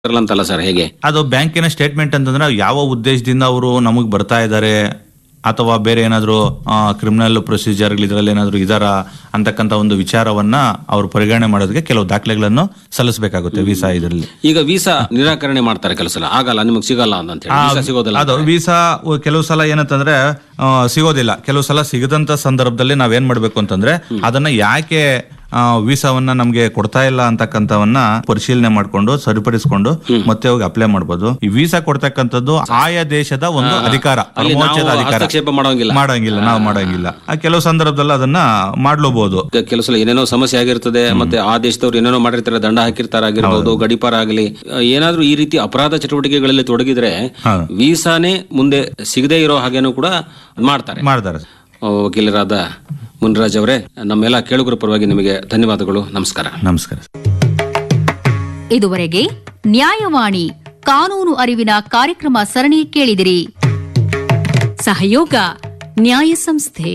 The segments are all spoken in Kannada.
ಅಂತಲ್ಲ ಸರ್ ಹೇಗೆ ಅದು ಬ್ಯಾಂಕಿನ ಸ್ಟೇಟ್ಮೆಂಟ್ ಅಂತಂದ್ರೆ ಯಾವ ಉದ್ದೇಶದಿಂದ ಅವರು ನಮಗೆ ಬರ್ತಾ ಇದ್ದಾರೆ ಅಥವಾ ಬೇರೆ ಏನಾದ್ರು ಕ್ರಿಮಿನಲ್ ಪ್ರೊಸೀಜರ್ ಇದರಲ್ಲಿ ಏನಾದ್ರು ಇದಾರ ಅಂತಕ್ಕಂಥ ಒಂದು ವಿಚಾರವನ್ನ ಅವರು ಪರಿಗಣನೆ ಮಾಡೋದಕ್ಕೆ ಕೆಲವು ದಾಖಲೆಗಳನ್ನು ಸಲ್ಲಿಸಬೇಕಾಗುತ್ತೆ ವೀಸಾ ಇದರಲ್ಲಿ ಈಗ ವೀಸಾ ನಿರಾಕರಣೆ ಮಾಡ್ತಾರೆ ಕೆಲವು ಸಲ ಆಗಲ್ಲ ನಿಮಗೆ ಸಿಗಲ್ಲ ಅಂತ ಹೇಳಿ ವೀಸಾ ಸಿಗೋದಿಲ್ಲ ಅದು ವೀಸಾ ಕೆಲವು ಸಲ ಏನಂತಂದ್ರೆ ಆ, ಸಿಗೋದಿಲ್ಲ ಕೆಲವು ಸಲ ಸಿಗದಂತ ಸಂದರ್ಭದಲ್ಲಿ ನಾವೇನ್ ಮಾಡ್ಬೇಕು ಅಂತಂದ್ರೆ ಅದನ್ನ ಯಾಕೆ ಆ, ವೀಸಾವನ್ನ ನಮ್ಗೆ ಕೊಡ್ತಾ ಇಲ್ಲ ಅಂತಕ್ಕಂಥವನ್ನ ಪರಿಶೀಲನೆ ಮಾಡ್ಕೊಂಡು ಸರಿಪಡಿಸ್ಕೊಂಡು ಮತ್ತೆ ಹೋಗಿ ಅಪ್ಲೈ ಮಾಡ್ಬೋದು ಈ ವೀಸಾ ಕೊಡ್ತಕ್ಕಂಥದ್ದು ಆಯಾ ದೇಶದ ಒಂದು ಅಧಿಕಾರ ಅಲ್ಲಿ ನಾವು ಪರಮೋಚ್ಚದ ಅಧಿಕಾರ ಹಸ್ತಕ್ಷೇಪ ಮಾಡೋಂಗಿಲ್ಲ ಮಾಡಂಗಿಲ್ಲ ನಾವು ಮಾಡಂಗಿಲ್ಲ ಆ, ಕೆಲವು ಸಂದರ್ಭದಲ್ಲಿ ಅದನ್ನ ಮಾಡ್ಲೂಬಹುದು ಈಗ ಕೆಲವು ಸಲ ಏನೇನೋ ಸಮಸ್ಯೆ ಆಗಿರ್ತದೆ ಮತ್ತೆ ಆ ದೇಶದವ್ರು ಏನೇನೋ ಮಾಡಿರ್ತಾರೆ ದಂಡ ಹಾಕಿರ್ತಾರೆ ಆಗಿರ್ಬೋದು ಗಡಿಪಾರ ಆಗಲಿ ಏನಾದ್ರೂ ಈ ರೀತಿ ಅಪರಾಧ ಚಟುವಟಿಕೆಗಳಲ್ಲಿ ತೊಡಗಿದ್ರೆ ಹಾ. ವೀಸಾನೇ ಮುಂದೆ ಸಿಗದೇ ಇರೋ ಹಾಗೇನೂ ಕೂಡ ಮಾಡ್ತಾರೆ ಮಾಡ್ತಾರೆ ಆ, ವಕೀಲರಾದ ಮುನ್ರಾಜ್ ಅವರೇ ನಮ್ಮೆಲ್ಲ ಕೇಳುಗರ ಪರವಾಗಿ ನಿಮಗೆ ಧನ್ಯವಾದಗಳು ನಮಸ್ಕಾರ ನಮಸ್ಕಾರ ಇದುವರೆಗೆ ನ್ಯಾಯವಾಣಿ ಕಾನೂನು ಅರಿವಿನ ಕಾರ್ಯಕ್ರಮ ಸರಣಿ ಕೇಳಿದಿರಿ ಸಹಯೋಗ ನ್ಯಾಯ ಸಂಸ್ಥೆ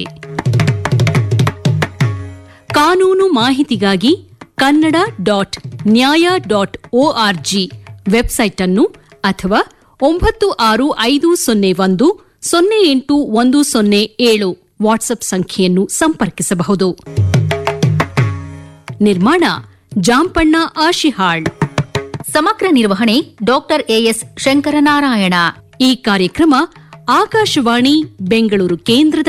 ಕಾನೂನು ಮಾಹಿತಿಗಾಗಿ Kannada dot Nyaya dot O R G website ಅನ್ನು ಅಥವಾ ಒಂಬತ್ತು ಆರು ಐದು ಸೊನ್ನೆ ಒಂದು ಸೊನ್ನೆ ಎಂಟು ಒಂದು ಸೊನ್ನೆ ಏಳು ವಾಟ್ಸ್ಆಪ್ ಸಂಖ್ಯೆಯನ್ನು ಸಂಪರ್ಕಿಸಬಹುದು ನಿರ್ಮಾಣ ಜಾಂಪಣ್ಣ ಆಶಿಹಾಳ್ ಸಮಗ್ರ ನಿರ್ವಹಣೆ ಡಾಕ್ಟರ್ ಎಎಸ್ ಶಂಕರನಾರಾಯಣ ಈ ಕಾರ್ಯಕ್ರಮ ಆಕಾಶವಾಣಿ ಬೆಂಗಳೂರು ಕೇಂದ್ರದ